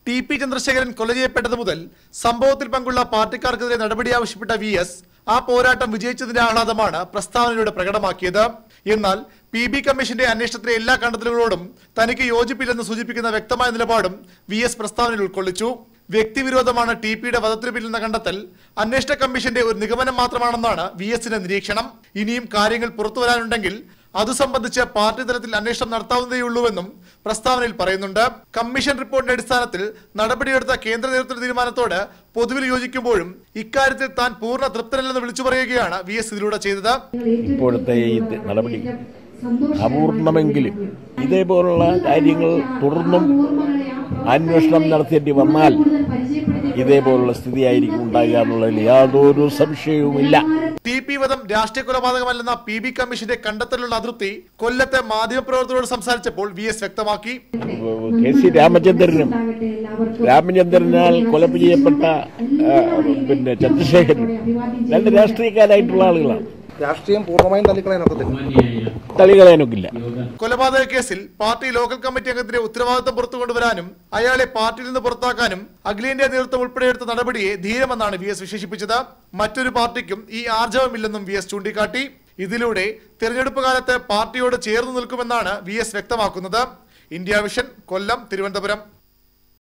T P Chandrasekharan കൊല ചെയ്യപ്പെട്ടത് മുതൽ സംഭവത്തിൽ പങ്കുള്ള പാർട്ടിക്കാർക്കെതിരെ നടപടി ആവശ്യപ്പെട്ട വി എസ് ആ പോരാട്ടം വിജയിച്ചതിന്റെ ആഹ്ലാദമാണ് പ്രസ്താവനയിലൂടെ പ്രകടമാക്കിയത് എന്നാൽ പി ബി കമ്മീഷന്റെ അന്വേഷണത്തിലെ എല്ലാ കണ്ടെത്തലുകളോടും തനിക്ക് യോജിപ്പില്ലെന്ന് സൂചിപ്പിക്കുന്ന വ്യക്തമായ നിലപാടും വി എസ് പ്രസ്താവനയിൽ ഉൾക്കൊള്ളിച്ചു വ്യക്തിവിരോധമാണ് ടി പിയുടെ വധത്തിന് പിന്നിലെന്ന കണ്ടെത്തൽ അന്വേഷണ കമ്മീഷന്റെ ഒരു നിഗമനം മാത്രമാണെന്നാണ് വി എസിന്റെ നിരീക്ഷണം ഇനിയും കാര്യങ്ങൾ പുറത്തു വരാനുണ്ടെങ്കിൽ അതു സംബന്ധിച്ച് പാർട്ടി തലത്തിൽ അന്വേഷണം നടത്താവുന്നതേയുള്ളൂവെന്നും പ്രസ്താവനയിൽ പറയുന്നുണ്ട് കമ്മീഷൻ റിപ്പോർട്ടിന്റെ അടിസ്ഥാനത്തിൽ നടപടിയെടുത്ത കേന്ദ്ര നേതൃത്വ തീരുമാനത്തോട് പൊതുവിൽ യോജിക്കുമ്പോഴും ഇക്കാര്യത്തിൽ താൻ പൂർണ്ണ തൃപ്തനല്ലെന്ന് വിളിച്ചു പറയുകയാണ് വി എസ് ഇതിലൂടെ ചെയ്തത് ഇപ്പോഴത്തെ ഈ നടപടി അപൂർണമെങ്കിലും ഇതേപോലുള്ള കാര്യങ്ങൾ തുടർന്നും അന്വേഷണം നടത്തേണ്ടി വന്നാൽ ഇതേപോലുള്ള സ്ഥിതിയായിരിക്കും ഉണ്ടാകുക എന്നുള്ളതിൽ യാതൊരു സംശയവുമില്ല ടി പി വധം രാഷ്ട്രീയ കൊലപാതകമല്ലെന്ന പി ബി കമ്മീഷന്റെ കണ്ടെത്തലുള്ള അതൃപ്തി കൊല്ലത്തെ മാധ്യമപ്രവർത്തകരോട് സംസാരിച്ചപ്പോൾ വി എസ് വ്യക്തമാക്കി കെ സി രാമചന്ദ്രനും രാമചന്ദ്രനാൽ കൊല ചെയ്യപ്പെട്ട ആ, പിന്നെ ചന്ദ്രശേഖരനും രണ്ട് രാഷ്ട്രീയക്കാരായിട്ടുള്ള ആളുകളാണ് രാഷ്ട്രീയം പൂർണ്ണമായും തള്ളിക്കളയാൻ ഒക്കത്തില്ല തള്ളികളയാനൊക്കില്ല കൊലപാതക കേസിൽ പാർട്ടി ലോക്കൽ കമ്മിറ്റി അംഗത്തിന്റെ ഉത്തരവാദിത്തം പുറത്തു കൊണ്ടുവരാനും അയാളെ പാർട്ടിയിൽ നിന്ന് പുറത്താക്കാനും അഖിലേന്ത്യാ നേതൃത്വം ഉൾപ്പെടെ എടുത്ത നടപടിയെ ധീരമെന്നാണ് വി എസ് വിശേഷിപ്പിച്ചത് മറ്റൊരു പാർട്ടിക്കും ഈ ആർജവമില്ലെന്നും വി എസ് ചൂണ്ടിക്കാട്ടി ഇതിലൂടെ തെരഞ്ഞെടുപ്പ് കാലത്ത് പാർട്ടിയോട് ചേർന്ന് നിൽക്കുമെന്നാണ് വി എസ് വ്യക്തമാക്കുന്നത് ഇന്ത്യ വിഷൻ കൊല്ലം തിരുവനന്തപുരം